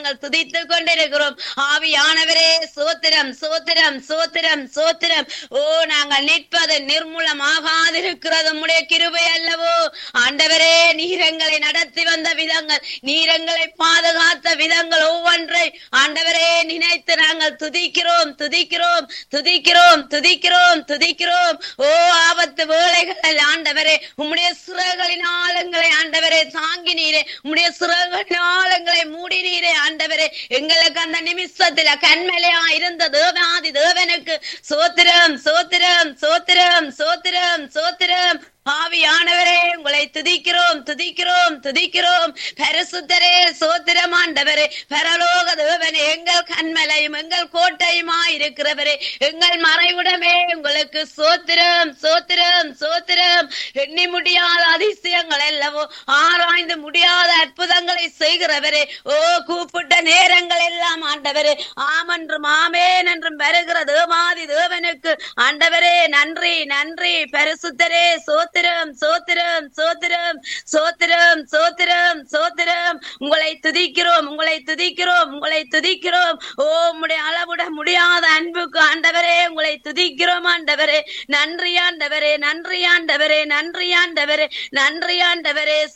நாங்கள் துதித்துக் கொண்டிருக்கிறோம் ஆவியானவரே சோத்திரம் சோத்திரம் சோத்திரம் சோத்திரம் ஓ நாங்கள் நிற்பது நிர்மூலமாகாதிருக்கிறது உம்முடைய கிருபை அல்லவோ ஆண்டவரே நீரங்களை நடத்தி வந்த விதங்கள் நீரங்களை பாதுகாத்த விதங்கள் ஒவ்வொன்றை ஆண்டவரே நினைத்து நாங்கள் துதிக்கிறோம் துதிக்கிறோம் துதிக்கிறோம் துதிக்கிறோம் துதிக்கிறோம் ஓ ஆபத்து வேளைகளில் ஆண்டவரே உம்முடைய சிறகுகளின் ஆழங்களை ஆண்டவரே தாங்கினீரே உம்முடைய சிறகுகளின் ஆழங்களை மூடினீரே ஆண்டவரே எங்களுக்கு அந்த நிமிஷத்துல கண்மலையா இருந்த தேவாதி தேவனுக்கு சோத்திரம் சோத்திரம் சோத்திரம் சோத்திரம் சோத்திரம் ஆவியானவரே உங்களை துதிக்கிறோம் துதிக்கிறோம் துதிக்கிறோம் பரிசுத்தரே சோத்திரம் ஆண்டவரே பரலோக தேவனே எங்கள் கண்மலையும் எங்கள் கோட்டையுமா இருக்கிறவரே எங்கள் மறைவிடமே உங்களுக்கு சோத்திரம் சோத்திரம் சோத்திரம் எண்ணி முடியாத அதிசயங்கள் அல்லவோ ஆராய்ந்து முடியாத அற்புதங்களை செய்கிறவரே ஓ கூப்பிட்ட நேரங்கள் எல்லாம் ஆண்டவரே ஆமென்றும் ஆமேன் என்றும் வருகிற தேவாதி தேவனுக்கு ஆண்டவரே நன்றி நன்றி பரிசுத்தரே சோத்திரம் சோத்திரம் சோத்திரம் சோத்திரம் சோத்திரம் சோத்திரம் உங்களை துதிக்கிறோம் உங்களை துதிக்கிறோம் உங்களை துதிக்கிறோம் ஓ உம்முடைய அளவிட முடியாத அன்புக்கு ஆண்டவரே உங்களை துதிக்கிறோம் ஆண்டவரே நன்றி ஆண்டவரே நன்றி ஆண்டவரே நன்றி ஆண்டவரே நன்றி ஆண்டவரே